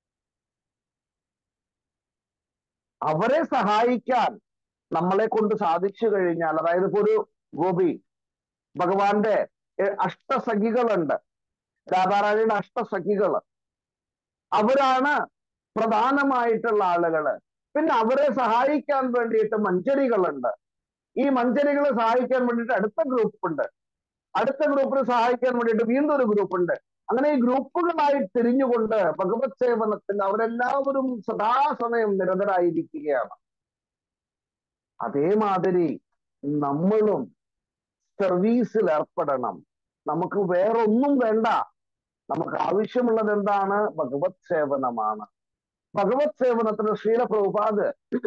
Speaker 1: അവരെ സഹായിക്കാൻ നമ്മളെ കൊണ്ട് സാധിച്ചു കഴിഞ്ഞാൽ അതായത് ഇപ്പൊ ഒരു ഗോപി ഭഗവാന്റെ അഷ്ടസഖികളുണ്ട് രാധാറാണിയുടെ അഷ്ടസഖികള് അവരാണ് പ്രധാനമായിട്ടുള്ള ആളുകള് പിന്നെ അവരെ സഹായിക്കാൻ വേണ്ടിയിട്ട് മഞ്ചരികളുണ്ട് ഈ മഞ്ചരികളെ സഹായിക്കാൻ വേണ്ടിയിട്ട് അടുത്ത ഗ്രൂപ്പ് ഉണ്ട് അടുത്ത ഗ്രൂപ്പിനെ സഹായിക്കാൻ വേണ്ടിയിട്ട് വീണ്ടും ഒരു ഗ്രൂപ്പ് ഉണ്ട് അങ്ങനെ ഈ ഗ്രൂപ്പുകളായി തിരിഞ്ഞുകൊണ്ട് ഭഗവത് സേവനത്തിൽ അവരെല്ലാവരും സദാസമയം നിരതരായിരിക്കുകയാണ് അതേമാതിരി നമ്മളും സർവീസിൽ ഏർപ്പെടണം നമുക്ക് വേറൊന്നും വേണ്ട നമുക്ക് ആവശ്യമുള്ളത് എന്താണ് ഭഗവത് സേവനമാണ് ഭഗവത് സേവനത്തിന് ശ്രീലപ്രഭുപാദ്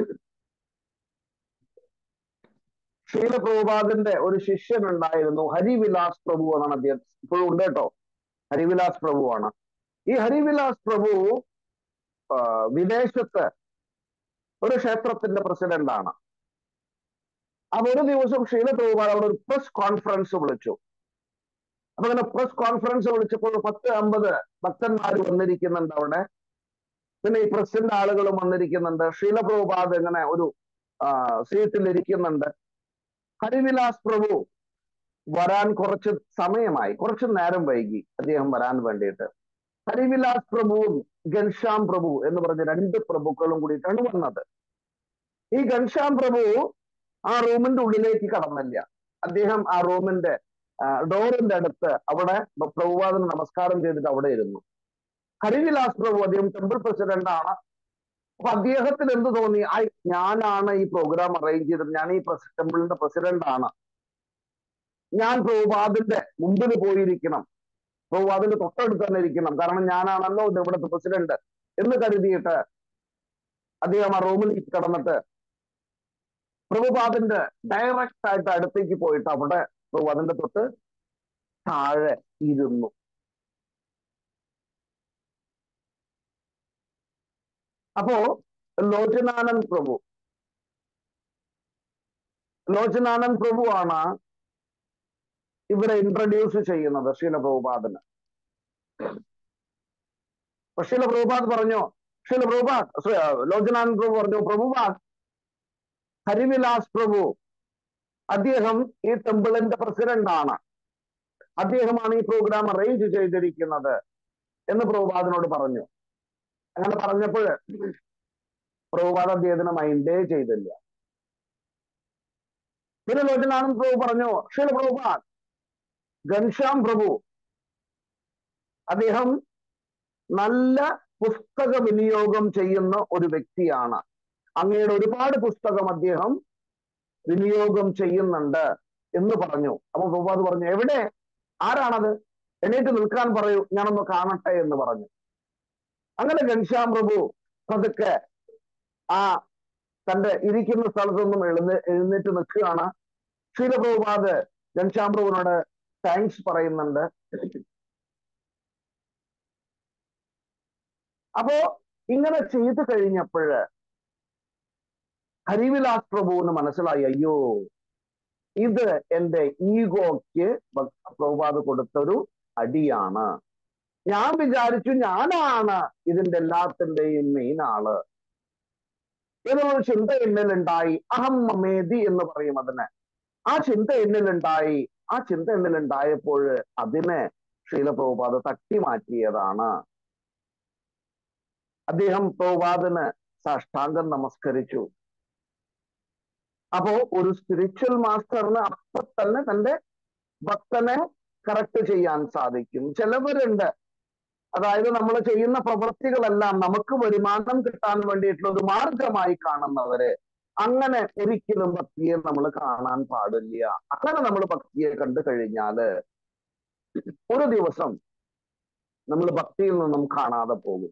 Speaker 1: ശ്രീലപ്രഭുപാദിന്റെ ഒരു ശിഷ്യൻ ഉണ്ടായിരുന്നു ഹരിവിലാസ് പ്രഭു എന്നാണ് അദ്ദേഹം ഇപ്പോഴും ഉണ്ട് കേട്ടോ ഹരിവിലാസ് പ്രഭുവാണ് ഈ ഹരിവിലാസ് പ്രഭു വിദേശത്ത് ഒരു ക്ഷേത്രത്തിന്റെ പ്രസിഡന്റ് ആണ് അപ്പൊ ഒരു ദിവസം ഷീല പ്രഭുപാൽ അവിടെ ഒരു പ്രസ് കോൺഫറൻസ് വിളിച്ചു അപ്പൊ അങ്ങനെ പ്രസ് കോൺഫറൻസ് വിളിച്ചപ്പോൾ പത്ത് അമ്പത് ഭക്തന്മാർ വന്നിരിക്കുന്നുണ്ട് അവിടെ പിന്നെ ഈ പ്രസിന്റെ ആളുകളും വന്നിരിക്കുന്നുണ്ട് ഷീല പ്രഭുപാദ് ഇങ്ങനെ ഒരു സീറ്റിൽ ഇരിക്കുന്നുണ്ട് ഹരിവിലാസ് പ്രഭു വരാൻ കുറച്ച് സമയമായി കുറച്ച് നേരം വൈകി അദ്ദേഹം വരാൻ വേണ്ടിയിട്ട് ഹരിവിലാസ് പ്രഭുവും ഘൻശ്യാം പ്രഭു എന്ന് പറഞ്ഞ രണ്ട് പ്രഭുക്കളും കൂടിയിട്ടാണ് വന്നത് ഈ ഘൻശ്യാം പ്രഭു ആ റൂമിന്റെ ഉള്ളിലേക്ക് കടന്നില്ല അദ്ദേഹം ആ റൂമിന്റെ ഡോറിന്റെ അടുത്ത് അവിടെ പ്രഭുപാദന് നമസ്കാരം ചെയ്തിട്ട് അവിടെ ഇരുന്നു ഹരിവിലാസ് പ്രഭു അദ്ദേഹം ടെമ്പിൾ പ്രസിഡന്റ് ആണ് അപ്പൊ അദ്ദേഹത്തിന് എന്ത് തോന്നി ഐ ഞാനാണ് ഈ പ്രോഗ്രാം അറേഞ്ച് ചെയ്തത് ഞാൻ ഈ ടെമ്പിളിന്റെ പ്രസിഡന്റ് ആണ് ഞാൻ പ്രഭുപാദിന്റെ മുമ്പിൽ പോയിരിക്കണം പ്രഭുപാദിന്റെ തൊട്ടടുത്ത് തന്നെ ഇരിക്കണം കാരണം ഞാനാണല്ലോ ഇത് ഇവിടുത്തെ പ്രസിഡന്റ് എന്ന് കരുതിയിട്ട് അദ്ദേഹം ആ റൂമിൽ കടന്നിട്ട് പ്രഭുപാദിന്റെ ഡയറക്റ്റ് ആയിട്ട് അടുത്തേക്ക് പോയിട്ട് അവിടെ പ്രഭുപാദിന്റെ തൊട്ട് താഴെ ഇരുന്നു അപ്പോ ലോചനാനന്ദ് പ്രഭു ലോചനാനന്ദ് പ്രഭു ആണ് ഇവരെ ഇൻട്രൊഡ്യൂസ് ചെയ്യുന്നത് ശീല പ്രഭുപാദിന് ശീല പ്രഭുപാദ് പറഞ്ഞു ശീല പ്രഭുപാദ് ലോചനാനന്ദ് പ്രഭു പറഞ്ഞു പ്രഭുപാദ് ഹരിവിലാസ് പ്രഭു അദ്ദേഹം ഈ ടെമ്പിളിന്റെ പ്രസിഡന്റ് ആണ് അദ്ദേഹമാണ് ഈ പ്രോഗ്രാം അറേഞ്ച് ചെയ്തിരിക്കുന്നത് എന്ന് പ്രഭുപാദിനോട് പറഞ്ഞു അങ്ങനെ പറഞ്ഞപ്പോൾ പ്രഭുപാദ് അദ്ദേഹത്തിന് മൈൻഡേ ചെയ്തില്ല പിന്നെ ലോചനാനന്ദ് പ്രഭു പറഞ്ഞു ശീല പ്രഭുപാദ് ഘൻശ്യാം പ്രഭു അദ്ദേഹം നല്ല പുസ്തക വിനിയോഗം ചെയ്യുന്ന ഒരു വ്യക്തിയാണ് അങ്ങയുടെ ഒരുപാട് പുസ്തകം അദ്ദേഹം വിനിയോഗം ചെയ്യുന്നുണ്ട് എന്ന് പറഞ്ഞു അപ്പൊ പ്രഭുപാദ് പറഞ്ഞു എവിടെ ആരാണത് എണീറ്റ് നിൽക്കാൻ പറയൂ ഞാനൊന്ന് കാണട്ടെ എന്ന് പറഞ്ഞു അങ്ങനെ ഘൻശ്യാം പ്രഭു പതുക്കെ ആ തന്റെ ഇരിക്കുന്ന സ്ഥലത്തൊന്നും എഴുന്ന എഴുന്നേറ്റ് നിൽക്കുകയാണ് ശീലപ്രഭുപാദ് ജൻശാംബ്രുവിനോട് താങ്ക്സ് പറയുന്നുണ്ട് അപ്പോ ഇങ്ങനെ ചെയ്തു കഴിഞ്ഞപ്പോഴ് ഹരിവിലാസ് പ്രഭുവിന് മനസ്സിലായി അയ്യോ ഇത് എന്റെ ഈഗോയ്ക്ക് പ്രഭുപാദ് കൊടുത്തൊരു അടിയാണ് ഞാൻ വിചാരിച്ചു ഞാനാണ് ഇതിന്റെ എല്ലാത്തിന്റെയും മെയിൻ ആള് എന്നൊരു ചിന്ത എന്നിലുണ്ടായി അഹം മമേതി എന്ന് പറയും അതിനെ ആ ചിന്ത എന്നിലുണ്ടായി ആ ചിന്ത എന്നിലുണ്ടായപ്പോൾ അതിനെ ശീലപ്രഭുപാദ് തട്ടി മാറ്റിയതാണ് അദ്ദേഹം പ്രഭുപാദിന് സാഷ്ടാംഗം നമസ്കരിച്ചു അപ്പോ ഒരു സ്പിരിച്വൽ മാസ്റ്ററിന് അപ്പൊ തന്നെ തന്റെ ഭക്തനെ കറക്റ്റ് ചെയ്യാൻ സാധിക്കും ചിലവരുണ്ട് അതായത് നമ്മൾ ചെയ്യുന്ന പ്രവൃത്തികളെല്ലാം നമുക്ക് വരുമാനം കിട്ടാൻ വേണ്ടിയിട്ടുള്ള ഒരു മാർഗമായി കാണുന്നവര് അങ്ങനെ ഒരിക്കലും ഭക്തിയെ നമ്മൾ കാണാൻ പാടില്ല അങ്ങനെ നമ്മൾ ഭക്തിയെ കണ്ടു കഴിഞ്ഞാല് ഒരു ദിവസം നമ്മൾ ഭക്തിയിൽ നിന്നും കാണാതെ പോകും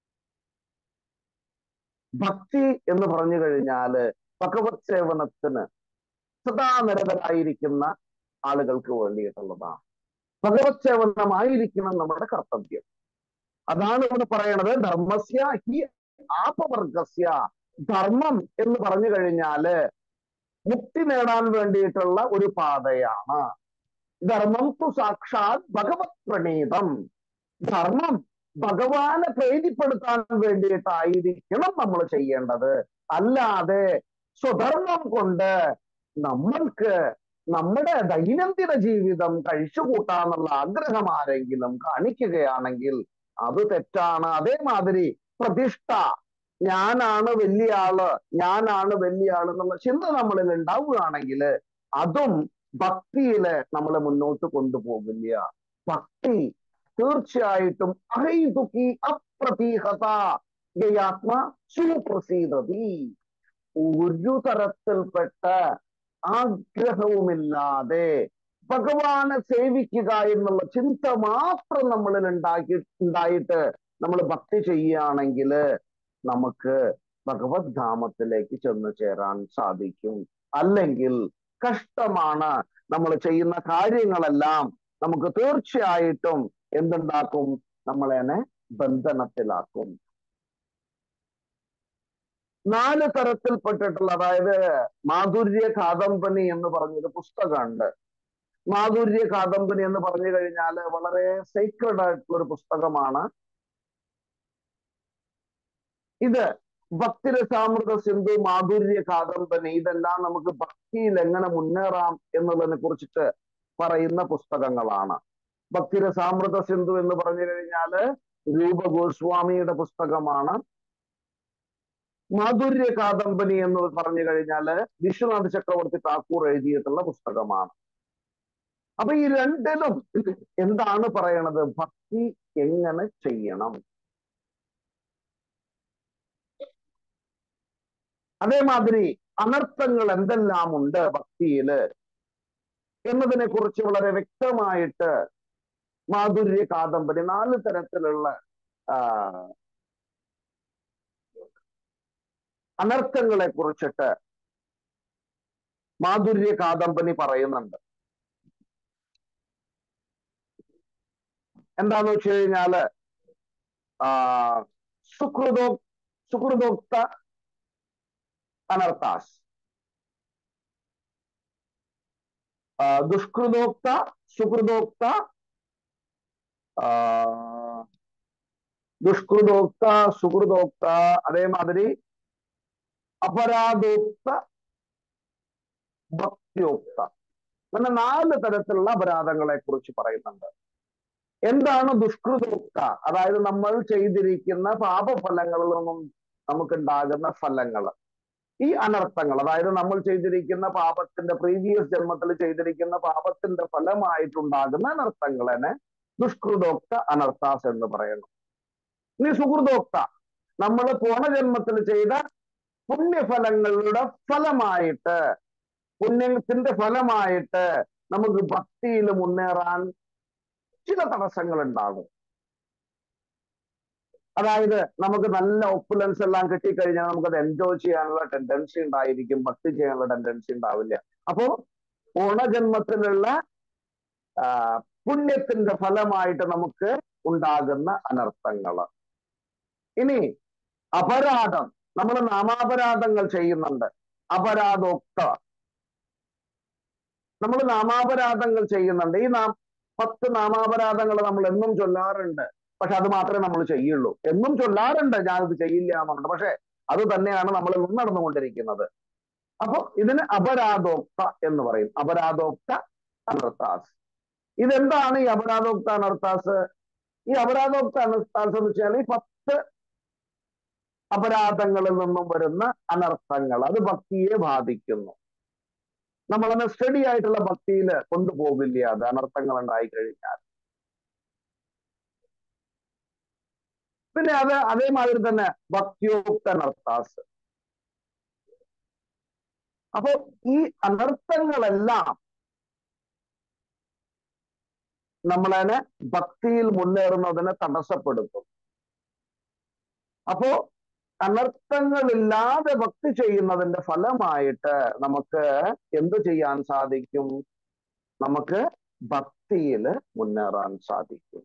Speaker 1: ഭക്തി എന്ന് പറഞ്ഞു കഴിഞ്ഞാല് ഭഗവത് സേവനത്തിന് സദാ നിരതരായിരിക്കുന്ന ആളുകൾക്ക് വേണ്ടിയിട്ടുള്ളതാണ് ഭഗവത് സേവനമായിരിക്കണം നമ്മുടെ കർത്തവ്യം അതാണ് ഇവിടെ പറയണത് ധർമ്മസ്യ ഹി ആപവർഗസ്യ ധർമ്മം എന്ന് പറഞ്ഞു കഴിഞ്ഞാല് മുക്തി നേടാൻ വേണ്ടിയിട്ടുള്ള ഒരു പാതയാണ് ധർമ്മം തു സാക്ഷാത് ഭഗവത് പ്രണീതം ധർമ്മം ഭഗവാനെ പ്രീതിപ്പെടുത്താൻ വേണ്ടിയിട്ടായിരിക്കണം നമ്മൾ ചെയ്യേണ്ടത് അല്ലാതെ സ്വധർമ്മം കൊണ്ട് നമ്മൾക്ക് നമ്മുടെ ദൈനംദിന ജീവിതം കഴിച്ചുകൂട്ടാന്നുള്ള ആഗ്രഹം ആരെങ്കിലും കാണിക്കുകയാണെങ്കിൽ അത് തെറ്റാണ് അതേമാതിരി പ്രതിഷ്ഠ ഞാനാണ് വലിയ ആള് ഞാനാണ് വലിയ ആള് എന്നുള്ള ചിന്ത നമ്മളിൽ ഉണ്ടാവുകയാണെങ്കിൽ അതും ഭക്തിയില് നമ്മളെ മുന്നോട്ട് കൊണ്ടുപോകില്ല ഭക്തി തീർച്ചയായിട്ടും അഹൈതുക്കി അപ്രതീഹത ഗയാത്മ സുപ്രസീതതി ഒരു തരത്തിൽപ്പെട്ട ആഗ്രഹവുമില്ലാതെ ഭഗവാനെ സേവിക്കുക എന്നുള്ള ചിന്ത മാത്രം നമ്മളിൽ ഉണ്ടാക്കി ഉണ്ടായിട്ട് നമ്മൾ ഭക്തി ചെയ്യുകയാണെങ്കിൽ നമുക്ക് ഭഗവത് ധാമത്തിലേക്ക് ചെന്ന് ചേരാൻ സാധിക്കും അല്ലെങ്കിൽ കഷ്ടമാണ് നമ്മൾ ചെയ്യുന്ന കാര്യങ്ങളെല്ലാം നമുക്ക് തീർച്ചയായിട്ടും എന്തുണ്ടാക്കും നമ്മളെന്നെ ബന്ധനത്തിലാക്കും നാല് തരത്തിൽപ്പെട്ടിട്ടുള്ള അതായത് മാധുര്യ കാദംബനി എന്ന് പറഞ്ഞൊരു പുസ്തകമുണ്ട് മാധുര്യ കാദംബനി എന്ന് പറഞ്ഞു കഴിഞ്ഞാൽ വളരെ സീക്രഡ് ആയിട്ടുള്ള ഒരു പുസ്തകമാണ് ഇത് ഭക്തിരസാമൃത സിന്ധു മാധുര്യ കാദംബനി ഇതെല്ലാം നമുക്ക് ഭക്തിയിൽ എങ്ങനെ മുന്നേറാം എന്നുള്ളതിനെ കുറിച്ചിട്ട് പറയുന്ന പുസ്തകങ്ങളാണ് ഭക്തിരസാമൃത സിന്ധു എന്ന് പറഞ്ഞു കഴിഞ്ഞാല് രൂപ ഗോസ്വാമിയുടെ പുസ്തകമാണ് മാധുര്യ കാദംബനി എന്ന് പറഞ്ഞു കഴിഞ്ഞാല് വിശ്വനാഥ് ചക്രവർത്തി ഠാക്കൂർ എഴുതിയിട്ടുള്ള പുസ്തകമാണ് അപ്പൊ ഈ രണ്ടിലും എന്താണ് പറയണത് ഭക്തി എങ്ങനെ ചെയ്യണം അതേമാതിരി അനർത്ഥങ്ങൾ എന്തെല്ലാം ഉണ്ട് ഭക്തിയില് എന്നതിനെ കുറിച്ച് വളരെ വ്യക്തമായിട്ട് മാധുര്യ കാദംബരി നാല് തരത്തിലുള്ള ആ അനർത്ഥങ്ങളെ കുറിച്ചിട്ട് മാധുര്യ കാദംബനി പറയുന്നുണ്ട് എന്താന്ന് വെച്ച് കഴിഞ്ഞാല് ആ സുഹൃദോ സുഹൃദോക്ത അനർത്ഥാസ് ദുഷ്കൃതോക്ത സുഹൃദോക്ത ദുഷ്കൃതോക്ത സുഹൃദോക്ത അതേമാതിരി അപരാധോക്ത ഭക്തിയോക്ത അങ്ങനെ നാല് തരത്തിലുള്ള അപരാധങ്ങളെ കുറിച്ച് പറയുന്നുണ്ട് എന്താണ് ദുഷ്കൃതോക്ത അതായത് നമ്മൾ ചെയ്തിരിക്കുന്ന പാപഫലങ്ങളിൽ നിന്നും നമുക്കുണ്ടാകുന്ന ഫലങ്ങൾ ഈ അനർത്ഥങ്ങൾ അതായത് നമ്മൾ ചെയ്തിരിക്കുന്ന പാപത്തിന്റെ പ്രീവിയസ് ജന്മത്തിൽ ചെയ്തിരിക്കുന്ന പാപത്തിന്റെ ഫലമായിട്ടുണ്ടാകുന്ന അനർത്ഥങ്ങളെ ദുഷ്കൃതോക്ത അനർത്ഥാസ് എന്ന് പറയുന്നു ഇനി സുഹൃതോക്ത നമ്മൾ പോണ ജന്മത്തിൽ ചെയ്ത പുണ്യഫലങ്ങളുടെ ഫലമായിട്ട് പുണ്യത്തിന്റെ ഫലമായിട്ട് നമുക്ക് ഭക്തിയിൽ മുന്നേറാൻ ചില തടസ്സങ്ങൾ ഉണ്ടാകും അതായത് നമുക്ക് നല്ല ഒപ്പുലൻസ് എല്ലാം കിട്ടിക്കഴിഞ്ഞാൽ നമുക്കത് എൻജോയ് ചെയ്യാനുള്ള ടെൻഡൻസി ഉണ്ടായിരിക്കും ഭക്തി ചെയ്യാനുള്ള ടെൻഡൻസി ഉണ്ടാവില്ല അപ്പോ പൂർണ്ണജന്മത്തിലുള്ള ആ, പുണ്യത്തിന്റെ ഫലമായിട്ട് നമുക്ക് ഉണ്ടാകുന്ന അനർത്ഥങ്ങൾ ഇനി അപരാധം നമ്മൾ നാമാപരാധങ്ങൾ ചെയ്യുന്നുണ്ട് അപരാധോക്ത നമ്മൾ നാമാപരാധങ്ങൾ ചെയ്യുന്നുണ്ട് ഈ നാം പത്ത് നാമാപരാധങ്ങൾ നമ്മൾ എന്നും ചൊല്ലാറുണ്ട് പക്ഷെ അത് മാത്രമേ നമ്മൾ ചെയ്യുള്ളൂ എന്നും ചൊല്ലാറുണ്ട് ഞാനത് ചെയ്യില്ല എന്നുണ്ട് പക്ഷെ അത് തന്നെയാണ് നമ്മൾ ഇന്ന് നടന്നുകൊണ്ടിരിക്കുന്നത് അപ്പൊ ഇതിന് അപരാധോക്ത എന്ന് പറയും അപരാധോക്ത അനർത്ഥാസ് ഇതെന്താണ് ഈ അപരാധോക്ത അനർത്ഥാസ് ഈ അപരാധോക്ത അനർത്ഥാസ് എന്ന് വെച്ചാൽ ഈ പത്ത് അപരാധങ്ങളിൽ നിന്നും വരുന്ന അനർത്ഥങ്ങൾ അത് ഭക്തിയെ ബാധിക്കുന്നു നമ്മളതിനെ സ്റ്റഡി ആയിട്ടുള്ള ഭക്തിയിൽ കൊണ്ടുപോകില്ല അത് അനർത്ഥങ്ങൾ ഉണ്ടായി കഴിഞ്ഞാൽ പിന്നെ അത് അതേമാതിരി തന്നെ ഭക്തിയോക്ത അനർത്ഥാസ് അപ്പൊ ഈ അനർത്ഥങ്ങളെല്ലാം നമ്മളതിനെ ഭക്തിയിൽ മുന്നേറുന്നതിനെ തടസ്സപ്പെടുത്തും അപ്പോ അനർത്ഥങ്ങളില്ലാതെ ഭക്തി ചെയ്യുന്നതിന്റെ ഫലമായിട്ട് നമുക്ക് എന്ത് ചെയ്യാൻ സാധിക്കും നമുക്ക് ഭക്തിയിൽ മുന്നേറാൻ സാധിക്കും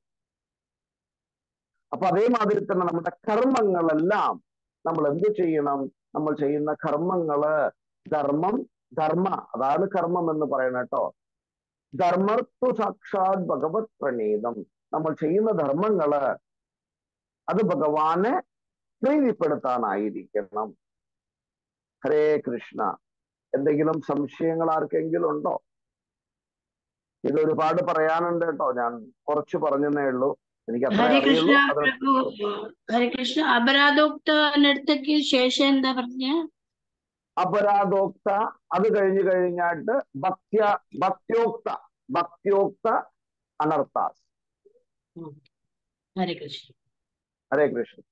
Speaker 1: അപ്പൊ അതേമാതിരി തന്നെ നമ്മുടെ കർമ്മങ്ങളെല്ലാം നമ്മൾ എന്ത് ചെയ്യണം നമ്മൾ ചെയ്യുന്ന കർമ്മങ്ങള് ധർമ്മം ധർമ്മ അതാണ് കർമ്മം എന്ന് പറയണ കേട്ടോ ധർമ്മർത്തു സാക്ഷാത് ഭഗവത് പ്രണീതം നമ്മൾ ചെയ്യുന്ന ധർമ്മങ്ങള് അത് ഭഗവാനെ പ്രീതിപ്പെടുത്താനായിരിക്കണം ഹരേ കൃഷ്ണ എന്തെങ്കിലും സംശയങ്ങൾ ആർക്കെങ്കിലും ഉണ്ടോ ഇത് ഒരുപാട് പറയാനുണ്ട് കേട്ടോ ഞാൻ കുറച്ച് പറഞ്ഞതേ ഉള്ളൂ എനിക്ക് അത്ര
Speaker 2: ഹരേ കൃഷ്ണ
Speaker 1: അറിയുള്ളൂ അത്
Speaker 2: പ്രഭു ഹരേ കൃഷ്ണ അപരാധോക്ത നർത്തയ്ക്ക് ശേഷം എന്താ പറഞ്ഞ
Speaker 1: അപരാധോക്ത അത് കഴിഞ്ഞു കഴിഞ്ഞാട്ട് ഭക്ത്യ ഭക്ത്യോക്ത ഭക്ത്യോക്ത അനർത്ഥാസ്
Speaker 2: ഹരേ കൃഷ്ണ
Speaker 1: ഹരേ കൃഷ്ണ